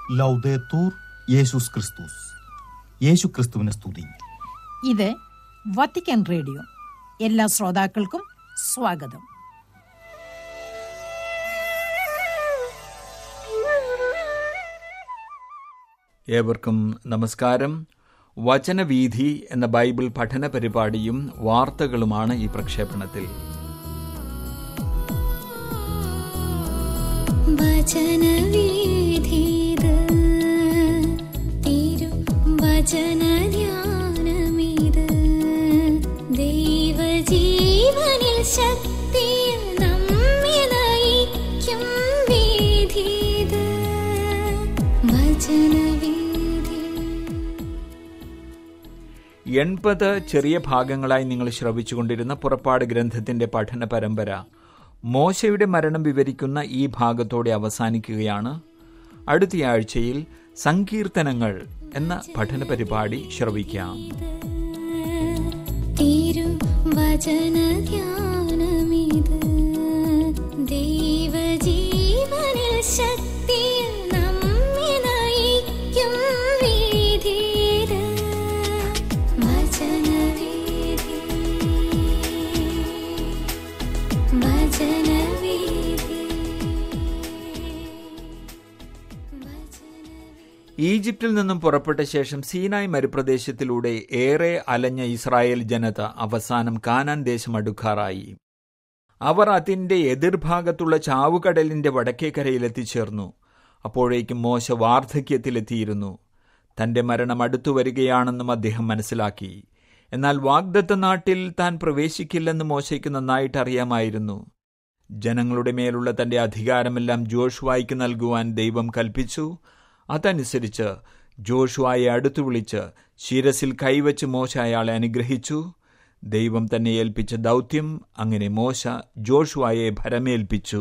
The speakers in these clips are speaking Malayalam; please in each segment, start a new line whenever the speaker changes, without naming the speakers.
ലൗദേത്തൂർ യേശുസ് ക്രിസ്തുസ് യേശു ക്രിസ്തുവിനെ സ്തുതി
ഇത് വത്തിക്കാൻ റേഡിയോ എല്ലാ ശ്രോതാക്കൾക്കും സ്വാഗതം
ഏവർക്കും നമസ്കാരം വചനവീഥി എന്ന ബൈബിൾ പഠന പരിപാടിയും വാർത്തകളുമാണ് ഈ പ്രക്ഷേപണത്തിൽ
വചനവീഥിത് തിരു വചനധ്യാനമിത് ദൈവജീവനിൽ ശക്തിയിൽ നമ്മെ നയിക്കും വീഥിത് വചനവീഥി
എൺപത് ചെറിയ ഭാഗങ്ങളായി നിങ്ങൾ ശ്രവിച്ചുകൊണ്ടിരുന്ന പുറപ്പാട് ഗ്രന്ഥത്തിന്റെ പഠന പരമ്പര മോശയുടെ മരണം വിവരിക്കുന്ന ഈ ഭാഗത്തോടെ അവസാനിക്കുകയാണ് അടുത്തയാഴ്ചയിൽ സങ്കീർത്തനങ്ങൾ എന്ന പഠന പരിപാടി ശ്രവിക്കാം
തിരു വചനധ്യാനമിത് ദൈവജീവനിൽ ശക്തിയിൽ നമ്മെ നയിക്കും വീഥിത് വചനവീഥി വചനവീഥി വചനവീഥി
ഈജിപ്തിൽ നിന്നും പുറപ്പെട്ട ശേഷം സീനായ് മരുപ്രദേശത്തിലൂടെ ഏറെ അലഞ്ഞ ഇസ്രായേൽ ജനത അവസാനം കാനാൻ ദേശം അടുക്കാറായി അവർ അതിന്റെ എതിർഭാഗത്തുള്ള ചാവുകടലിന്റെ വടക്കേക്കരയിലെത്തിച്ചേർന്നു അപ്പോഴേക്കും മോശ വാർദ്ധക്യത്തിലെത്തിയിരുന്നു തന്റെ മരണം അടുത്തു വരികയാണെന്നും അദ്ദേഹം മനസ്സിലാക്കി എന്നാൽ വാഗ്ദത്ത നാട്ടിൽ താൻ പ്രവേശിക്കില്ലെന്ന് മോശയ്ക്ക് നന്നായിട്ട് അറിയാമായിരുന്നു ജനങ്ങളുടെ മേലുള്ള തന്റെ അധികാരമെല്ലാം ജോഷുവായ്ക്ക് നൽകുവാൻ ദൈവം കൽപ്പിച്ചു അതനുസരിച്ച് ജോഷുവായെ അടുത്തു വിളിച്ച് ശിരസിൽ കൈവച്ച് മോശ അയാളെ അനുഗ്രഹിച്ചു ദൈവം തന്നെ ഏൽപ്പിച്ച ദൗത്യം അങ്ങനെ മോശ ജോഷുവായെ ഭരമേൽപ്പിച്ചു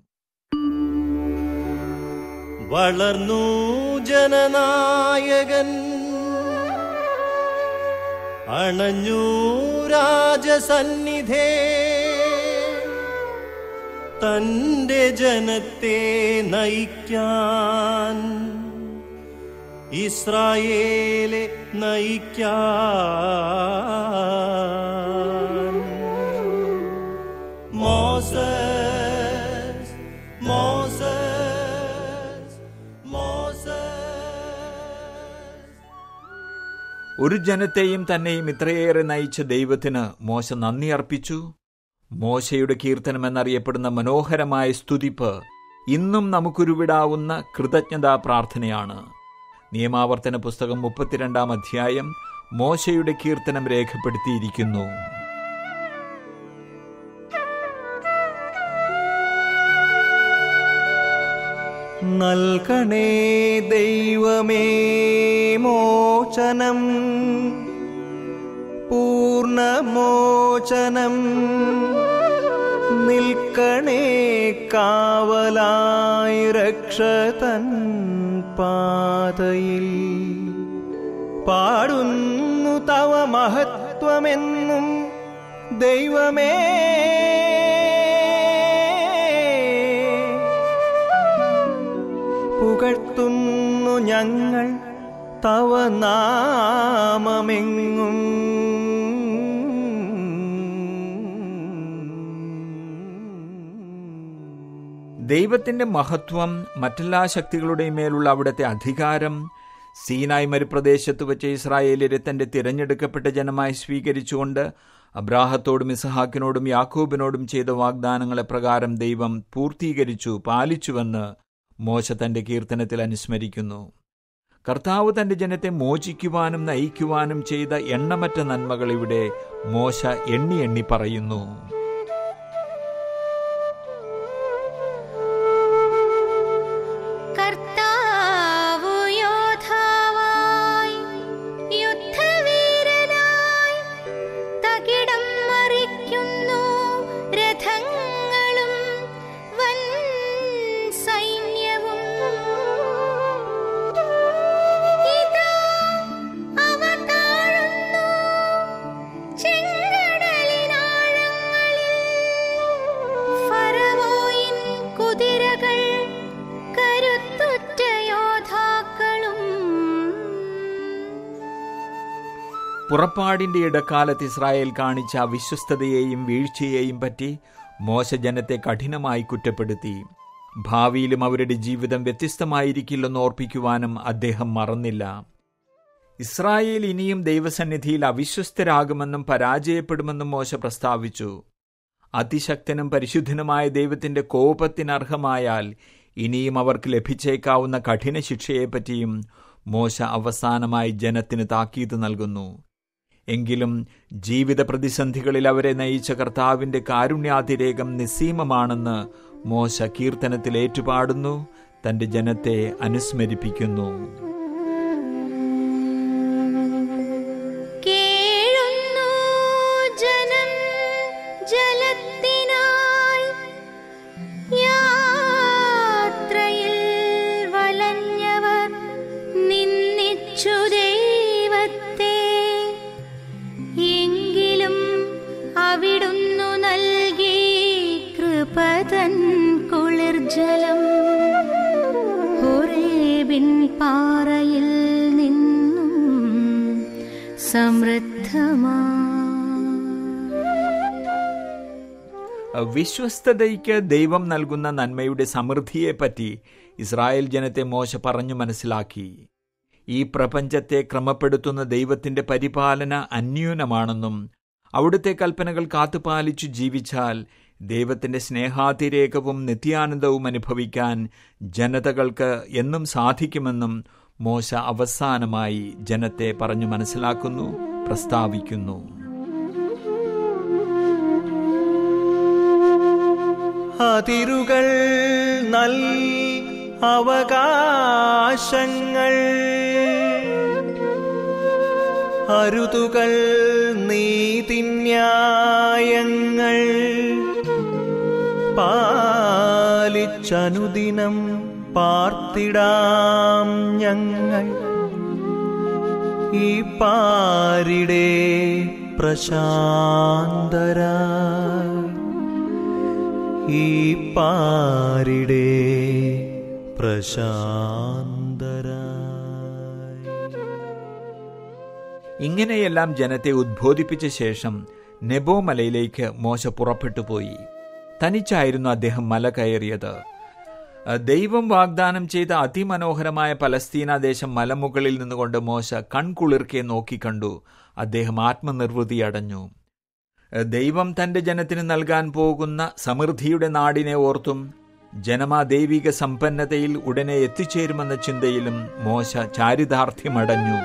വളർന്നു ജനനായകൻ അണഞ്ഞു രാജസന്നിധേ തന്റെ ജനത്തെ നയിക്കാൻ ഇസ്രായേലെ നയിക്കാൻ മോസസ് മോസസ് മോസസ്
ഒരു ജനത്തെയും തന്നെയും ഇത്രയേറെ നയിച്ച ദൈവത്തിന് മോശ നന്ദി അർപ്പിച്ചു മോശയുടെ കീർത്തനം എന്നറിയപ്പെടുന്ന മനോഹരമായ സ്തുതിപ്പ് ഇന്നും നമുക്കുരുവിടാവുന്ന കൃതജ്ഞതാ പ്രാർത്ഥനയാണ് നിയമാവർത്തന പുസ്തകം മുപ്പത്തിരണ്ടാം അധ്യായം മോശയുടെ കീർത്തനം രേഖപ്പെടുത്തിയിരിക്കുന്നു
നൽകണേ ദൈവമേ മോചനം പൂർണ്ണമോചനം നിൽക്കണേ കാവലായി രക്ഷതൻ പാതയിൽ പാടുന്നു തവ മഹത്വമെന്നും ദൈവമേ പുകഴ്ത്തുന്നു ഞങ്ങൾ തവ നാമമെങ്ങും
ദൈവത്തിന്റെ മഹത്വം മറ്റെല്ലാ ശക്തികളുടെയും മേലുള്ള അവിടുത്തെ അധികാരം സീനായ് മരുപ്രദേശത്ത് വെച്ച് ഇസ്രായേലിനെ തന്റെ തിരഞ്ഞെടുക്കപ്പെട്ട ജനമായി സ്വീകരിച്ചുകൊണ്ട് അബ്രാഹത്തോടും ഇസഹാക്കിനോടും യാക്കോബിനോടും ചെയ്ത വാഗ്ദാനങ്ങളെ പ്രകാരം ദൈവം പൂർത്തീകരിച്ചു പാലിച്ചുവെന്ന് മോശ തന്റെ കീർത്തനത്തിൽ അനുസ്മരിക്കുന്നു കർത്താവ് തന്റെ ജനത്തെ മോചിക്കുവാനും നയിക്കുവാനും ചെയ്ത എണ്ണമറ്റ നന്മകൾ ഇവിടെ മോശ എണ്ണി എണ്ണി പറയുന്നു
കർത്താവു യോദ്ധാവായി യുദ്ധവീരനായി തകിടം മറിക്കുന്നു രഥങ്ങളും വൻ സൈന്യവും ഇതാ അവ താഴുന്നു ചെങ്കടലിനാഴങ്ങളിൽ
പുറപ്പാടിന്റെ ഇടക്കാലത്ത് ഇസ്രായേൽ കാണിച്ച അവിശ്വസ്തതയെയും വീഴ്ചയെയും പറ്റി മോശ ജനത്തെ കഠിനമായി കുറ്റപ്പെടുത്തി ഭാവിയിലും അവരുടെ ജീവിതം വ്യത്യസ്തമായിരിക്കില്ലെന്ന് ഓർപ്പിക്കുവാനും അദ്ദേഹം മറന്നില്ല ഇസ്രായേൽ ഇനിയും ദൈവസന്നിധിയിൽ അവിശ്വസ്തരാകുമെന്നും പരാജയപ്പെടുമെന്നും മോശ പ്രസ്താവിച്ചു അതിശക്തനും പരിശുദ്ധനുമായ ദൈവത്തിന്റെ കോപത്തിനർഹമായാൽ ഇനിയും അവർക്ക് ലഭിച്ചേക്കാവുന്ന കഠിന ശിക്ഷയെപ്പറ്റിയും മോശ അവസാനമായി ജനത്തിന് താക്കീത് നൽകുന്നു എങ്കിലും ജീവിത പ്രതിസന്ധികളിൽ അവരെ നയിച്ച കർത്താവിന്റെ കാരുണ്യാതിരേകം നിസ്സീമമാണെന്ന് മോശ കീർത്തനത്തിൽ ഏറ്റുപാടുന്നു തന്റെ ജനത്തെ അനുസ്മരിപ്പിക്കുന്നു
കേഴുന്നു ജനം ജലത്തിനായി യാത്രയിൽ വലഞ്ഞവർ നിന്നിച്ചു ദൈവത്തെ എങ്കിലും അവിടുന്നു നൽകി കൃപതൻ കുളിർജലം ഹോറേബിൻ പാറയിൽ നിന്നും സമൃദ്ധമാ
വിശ്വസ്തതയ്ക്ക് ദൈവം നൽകുന്ന നന്മയുടെ സമൃദ്ധിയെപ്പറ്റി ഇസ്രായേൽ ജനത്തെ മോശ പറഞ്ഞു മനസ്സിലാക്കി ഈ പ്രപഞ്ചത്തെ ക്രമപ്പെടുത്തുന്ന ദൈവത്തിന്റെ പരിപാലന അന്യൂനമാണെന്നും അവിടുത്തെ കൽപ്പനകൾ കാത്തുപാലിച്ചു ജീവിച്ചാൽ ദൈവത്തിന്റെ സ്നേഹാതിരേകവും നിത്യാനന്ദവും അനുഭവിക്കാൻ ജനതകൾക്ക് എന്നും സാധിക്കുമെന്നും മോശ അവസാനമായി ജനത്തെ പറഞ്ഞു മനസ്സിലാക്കുന്നു പ്രസ്താവിക്കുന്നു
അതിരുകൾ നൽ അവകാശങ്ങൾ അരുതുകൾ നീതിന്യായങ്ങൾ പാലിച്ചനുദിനം പാർത്തിടാം ഞങ്ങൾ ഈ പാരിടെ പ്രശാന്തരാ ഈ പാരിടെ പ്രശാന്തരായി
ഇങ്ങനെയെല്ലാം ജനത്തെ ഉദ്ബോധിപ്പിച്ച ശേഷം നെബോ മലയിലേക്ക് മോശ പുറപ്പെട്ടുപോയി തനിച്ചായിരുന്നു അദ്ദേഹം മല കയറിയത് ദൈവം വാഗ്ദാനം ചെയ്ത അതിമനോഹരമായ പലസ്തീന ദേശം മലമുകളിൽ നിന്നുകൊണ്ട് മോശ കൺകുളിർക്കെ നോക്കിക്കണ്ടു അദ്ദേഹം ആത്മനിർവൃതി അടഞ്ഞു ദൈവം തന്റെ ജനത്തിന് നൽകാൻ പോകുന്ന സമൃദ്ധിയുടെ നാടിനെ ഓർത്തും ജനമാ ദൈവിക സമ്പന്നതയിൽ ഉടനെ എത്തിച്ചേരുമെന്ന ചിന്തയിലും മോശ ചാരിതാർത്ഥ്യമടഞ്ഞു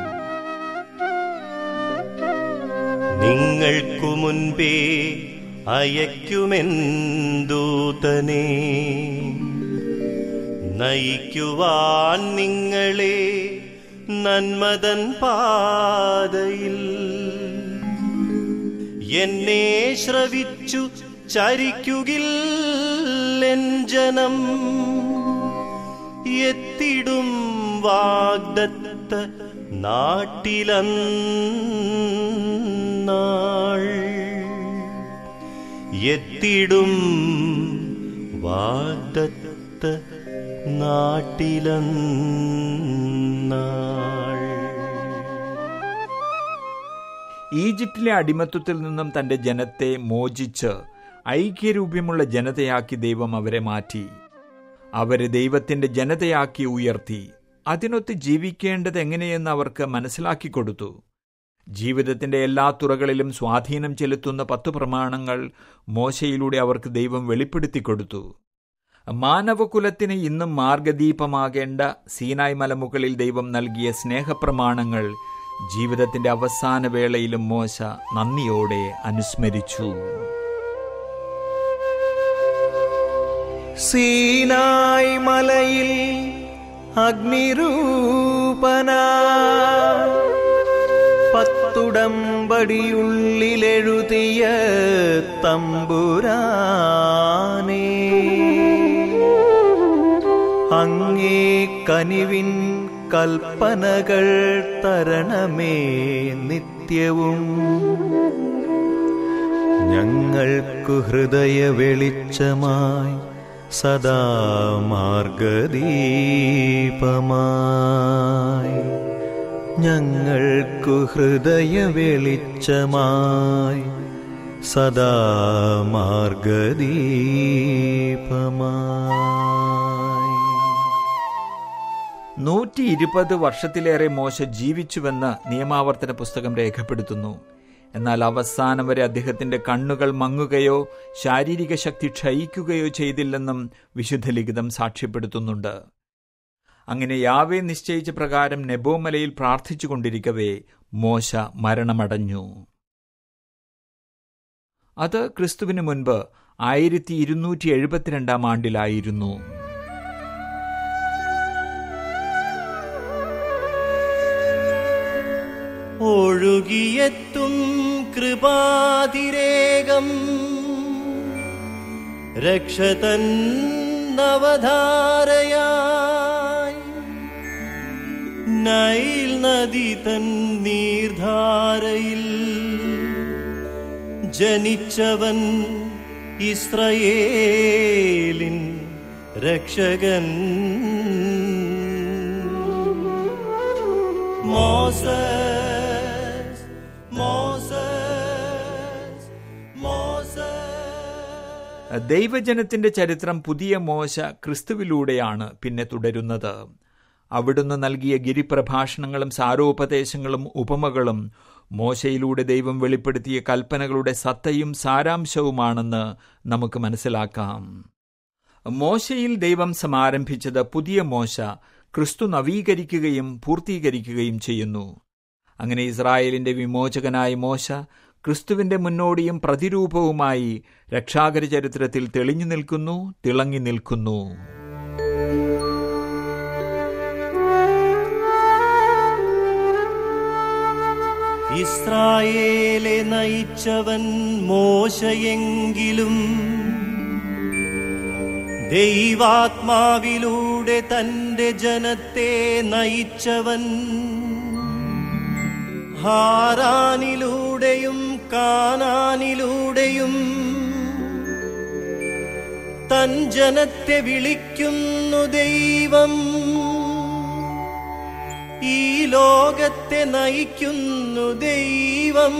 നിങ്ങൾക്കു മുൻപേ അയക്കുമെന്തൂതനെ നയിക്കുവാൻ നിങ്ങളെ നന്മതൻ പാതയിൽ എന്നെ ശ്രവിച്ചു ചരിക്കുകില്ലെൻ ജനം എത്തിടും വാഗ്ദത്ത നാട്ടിലന്നാൾ എത്തിടും വാഗ്ദത്ത നാട്ടിലന്നാൾ
ഈജിപ്തിലെ അടിമത്വത്തിൽ നിന്നും തന്റെ ജനത്തെ മോചിച്ച് ഐക്യരൂപ്യമുള്ള ജനതയാക്കി ദൈവം അവരെ മാറ്റി അവരെ ദൈവത്തിന്റെ ജനതയാക്കി ഉയർത്തി അതിനൊത്ത് ജീവിക്കേണ്ടത് എങ്ങനെയെന്ന് അവർക്ക് മനസ്സിലാക്കി കൊടുത്തു ജീവിതത്തിന്റെ എല്ലാ തുറകളിലും സ്വാധീനം ചെലുത്തുന്ന പത്തു പ്രമാണങ്ങൾ മോശയിലൂടെ അവർക്ക് ദൈവം വെളിപ്പെടുത്തി കൊടുത്തു മാനവകുലത്തിന് ഇന്നും മാർഗദീപമാകേണ്ട സീനായ് മലമുകളിൽ ദൈവം നൽകിയ സ്നേഹപ്രമാണങ്ങൾ ജീവിതത്തിന്റെ അവസാന വേളയിലും മോശ നന്ദിയോടെ അനുസ്മരിച്ചു
സീനായ് മലയിൽ അഗ്നിരൂപന പത്തുടമ്പടിയുള്ളിലെഴുതിയ തമ്പുരാനേ അങ്ങേ കനിവിൻ കൽപ്പനകൾ തരണമേ നിത്യവും ഞങ്ങൾക്കു ഹൃദയ വെളിച്ചമായി സദാ മാർഗദീപമായി ഞങ്ങൾക്കു ഹൃദയ വെളിച്ചമായി സദാ മാർഗദീപമായി
നൂറ്റി ഇരുപത് വർഷത്തിലേറെ മോശ ജീവിച്ചുവെന്ന് നിയമാവർത്തന പുസ്തകം രേഖപ്പെടുത്തുന്നു എന്നാൽ അവസാനം വരെ അദ്ദേഹത്തിന്റെ കണ്ണുകൾ മങ്ങുകയോ ശാരീരിക ശക്തി ക്ഷയിക്കുകയോ ചെയ്തില്ലെന്നും വിശുദ്ധ ലിഖിതം സാക്ഷ്യപ്പെടുത്തുന്നുണ്ട് അങ്ങനെ യാവേ നിശ്ചയിച്ച പ്രകാരം നെബോമലയിൽ പ്രാർത്ഥിച്ചുകൊണ്ടിരിക്കവേ മോശ മരണമടഞ്ഞു അത് ക്രിസ്തുവിന് മുൻപ് ആയിരത്തി ഇരുന്നൂറ്റി എഴുപത്തിരണ്ടാം ആണ്ടിലായിരുന്നു
ഒഴുകിയെത്തും കൃപാതിരേകം രക്ഷതൻ നവധാരയായി നൈൽ നദി തൻ നീർധാരയിൽ ജനിച്ചവൻ ഇസ്രയേലിൻ രക്ഷകൻ മോസസ് മോസസ് മോസസ്
ദൈവജനത്തിന്റെ ചരിത്രം പുതിയ മോശ ക്രിസ്തുവിലൂടെയാണ് പിന്നെ തുടരുന്നത് അവിടുന്ന് നൽകിയ ഗിരിപ്രഭാഷണങ്ങളും സാരോപദേശങ്ങളും ഉപമകളും മോശയിലൂടെ ദൈവം വെളിപ്പെടുത്തിയ കൽപ്പനകളുടെ സത്തയും സാരാംശവുമാണെന്ന് നമുക്ക് മനസ്സിലാക്കാം മോശയിൽ ദൈവം സമാരംഭിച്ചത് പുതിയ മോശ ക്രിസ്തു നവീകരിക്കുകയും പൂർത്തീകരിക്കുകയും ചെയ്യുന്നു അങ്ങനെ ഇസ്രായേലിന്റെ വിമോചകനായ മോശ ക്രിസ്തുവിന്റെ മുന്നോടിയും പ്രതിരൂപവുമായി രക്ഷാകര ചരിത്രത്തിൽ തെളിഞ്ഞു നിൽക്കുന്നു തിളങ്ങി നിൽക്കുന്നു
ഇസ്രായേലെ നയിച്ചവൻ മോശയെങ്കിലും ദൈവാത്മാവിലൂടെ തന്റെ ജനത്തെ നയിച്ചവൻ ഹാരാനിലൂടെയും കാനാനിലൂടെയും തൻ ജനത്തെ വിളിക്കുന്നു ദൈവം ഈ ലോകത്തെ നയിക്കുന്നു ദൈവം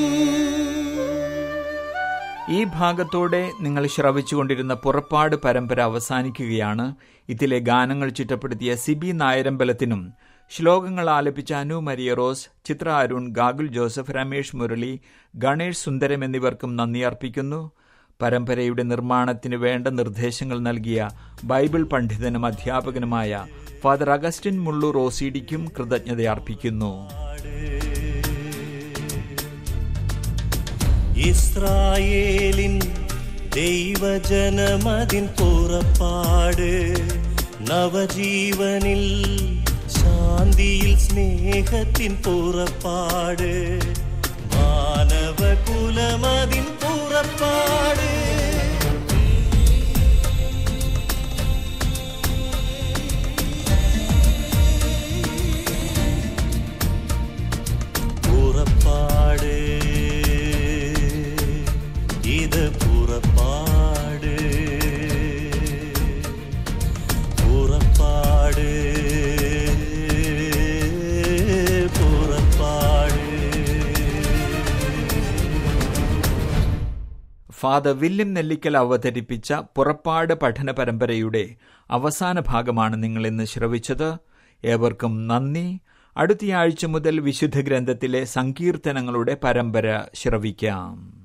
ഈ ഭാഗത്തോടെ നിങ്ങൾ ശ്രവിച്ചുകൊണ്ടിരുന്ന പുറപ്പാട് പരമ്പര അവസാനിക്കുകയാണ് ഇതിലെ ഗാനങ്ങൾ ചിട്ടപ്പെടുത്തിയ സിബി നായരമ്പലത്തിനും ശ്ലോകങ്ങൾ ആലപിച്ച Anu Maria Rose Chithra Arun Gagul Joseph Ramesh Murali Ganesh Sundaram എന്നിവർക്കും നന്ദി അർപ്പിക്കുന്നു പരമ്പരയുടെ നിർമ്മാണത്തിന് വേണ്ട നിർദ്ദേശങ്ങൾ നൽകിയ ബൈബിൾ പണ്ഡിതനും അധ്യാപകനുമായ ഫാദർ അഗസ്റ്റിൻ മുള്ളൂർ ഓസിഡിക്കും കൃതജ്ഞത അർപ്പിക്കുന്നു
ഇസ്രായേലിൻ ദൈവജനമതിൻ പുറപ്പാട് നവജീവനിൽ ശാന്തിയിൽ സ്നേഹത്തിൻ പുറപ്പാട് മാനവകുലമതിൻ പുറപ്പാട് പുറപ്പാട് ഇത് പുറപ്പാട് പുറപ്പാട് പുറപ്പാട്
ഫാദർ വില്യം നെല്ലിക്കൽ അവതരിപ്പിച്ച പുറപ്പാട് പഠന പരമ്പരയുടെ അവസാന ഭാഗമാണ് നിങ്ങൾ ഇന്ന് ശ്രവിച്ചത് ഏവർക്കും നന്ദി അടുത്തയാഴ്ച മുതൽ വിശുദ്ധ ഗ്രന്ഥത്തിലെ സങ്കീർത്തനങ്ങളുടെ പരമ്പര ശ്രവിക്കാം